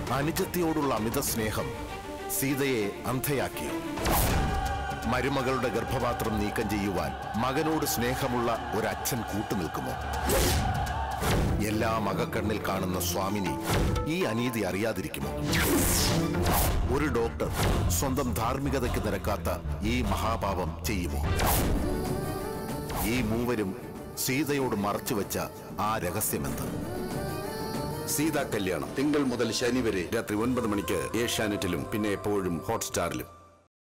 അനുജത്തിയോടുള്ള അമിത സ്നേഹം സീതയെ അന്ധയാക്കി മരുമകളുടെ ഗർഭപാത്രം നീക്കം ചെയ്യുവാൻ മകനോട് സ്നേഹമുള്ള ഒരച്ഛൻ കൂട്ടുനിൽക്കുമോ എല്ലാ മകക്കണ്ണിൽ കാണുന്ന സ്വാമിനി ഈ അനീതി അറിയാതിരിക്കുമോ ഒരു ഡോക്ടർ സ്വന്തം ധാർമ്മികതയ്ക്ക് നിരക്കാത്ത ഈ മഹാപാപം ചെയ്യുമോ ഈ മൂവരും സീതയോട് മറച്ചുവെച്ച ആ രഹസ്യമെന്ത് സീതാ കല്യാണം തിങ്കൾ മുതൽ ശനി വരെ രാത്രി ഒൻപത് മണിക്ക് ഏഷ്യാനെറ്റിലും പിന്നെ എപ്പോഴും ഹോട്ട്സ്റ്റാറിലും